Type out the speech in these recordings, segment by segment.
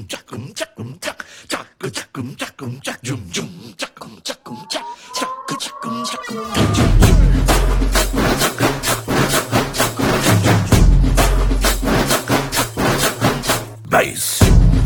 chakum chakum chak chak chakum chakum chak jum jum chakum chakum chak chak chakum chakum chak jum jum bass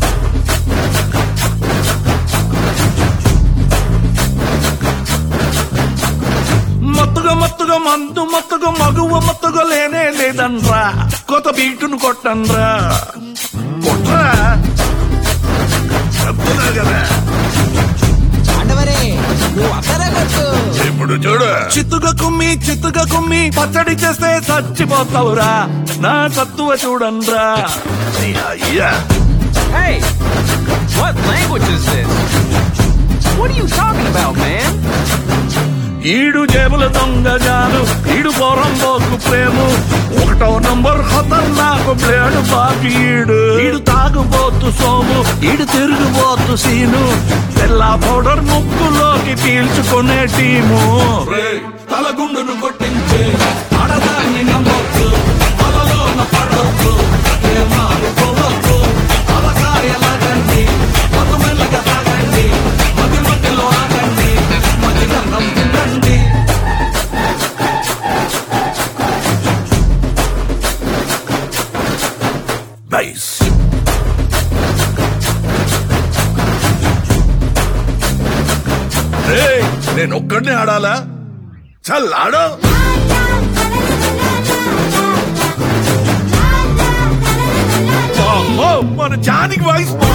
మత్తుగా మత్తుగా మందు మత్తుగా మగువ మత్తుగా లేనే లేదన్రా కొత్త బీటును కొట్టన్రా కొట్రా చెప్తున్నా కదా పాండవరే నువ్వు అక్కడే కొట్టు ఇప్పుడు చూడు చిత్తుగా కుమ్మి చిత్తుగా కుమ్మి పచ్చడి చేస్తే చచ్చిపోతావురా నా సత్తువ చూడన్రా నీ అయ్యా Hey! What language is this? What are you talking about, man? ఈడు జేబుల దొంగ జాను ఈడు పోరంబోకు ప్రేము ఒకటో నంబర్ ఖతర్నాకు బ్లేడు బాకి ఈడు ఈడు తాగుబోతు సోము ఈడు తిరుగుబోతు సీను తెల్ల పౌడర్ ముక్కులోకి పీల్చుకునే టీము తలగుండును కొట్టించే ఆడదాన్ని నమ్మొద్దు అలలోన పడొద్దు ప్రేమాలు పోవద్దు అలకాయలాగండి మధుమెల్లగా తాగండి మధ్య మధ్యలో ఆగండి మధ్య గంధం తినండి బైస్ నేను ఒక్కడినే ఆడాలా చల్ ఆడో ఓ, మన జానికి వాయిస్ మా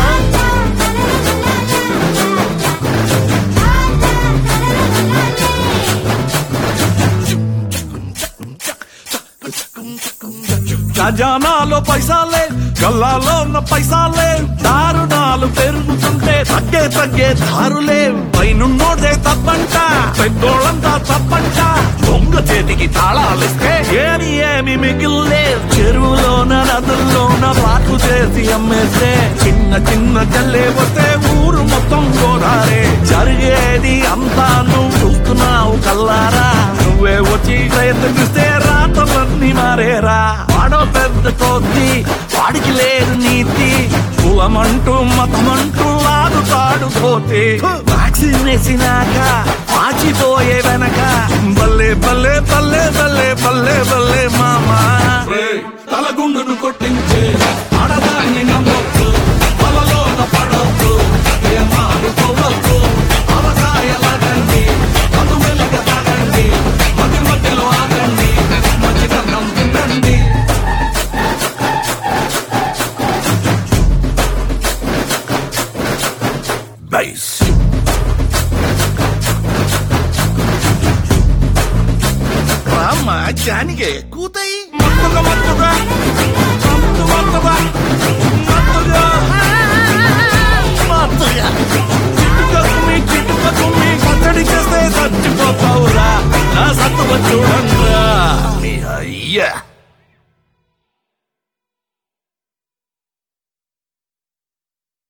ఖజానాలో పైసాలే గల్లాలో ఉన్న పైసాలే దారుణాలు పెరుగుతుంటే తగ్గే తగ్గే దారులే పైనున్నోడే తప్పంట పెద్దోళ్ళంతా తప్పంట దొంగ చేతికి తాళాలిస్తే ఏమి ఏమి మిగిల్లే చెరువులోన నదుల్లోన పాటు చేసి అమ్మేస్తే చిన్న చిన్న జల్లే వస్తే ఊరు మొత్తం గోదారే జరిగేది అంతా నువ్వు చూస్తున్నావు కల్లారా నువ్వే వచ్చి ప్రయత్నిస్తే రాతలన్నీ మారేరా వాడో పెద్ద కొద్ది వాడికి లేదు నీతి కులమంటూ మతమంటూ ఆడుతాడు పోతే వ్యాక్సిన్ వేసినాక పాచిపోయే వెనక బల్లే బల్లే బల్లే బల్లే బల్లే బల్లే మామా తలగుండును కొట్టించే ఆడదాన్ని నమ్మొద్దు వలలోన పడొద్దు ఏమాడు పోవద్దు అవకాయలాగండి మధుమెల్లగా తాగండి మధ్య మధ్యలో ఆగండి మధ్య కన్నం తినండి బైస్ రామ్మ జానిగే కూతయి మత్తుగా మత్తుగా మత్తు మత్తుగా మత్తుగా మత్తుగా చిట్టుక కుమ్మి చిట్టుక కుమ్మి పచ్చడి చేస్తే చచ్చిపోతావురా నా సత్తువ చూడండిరా మీ అయ్యా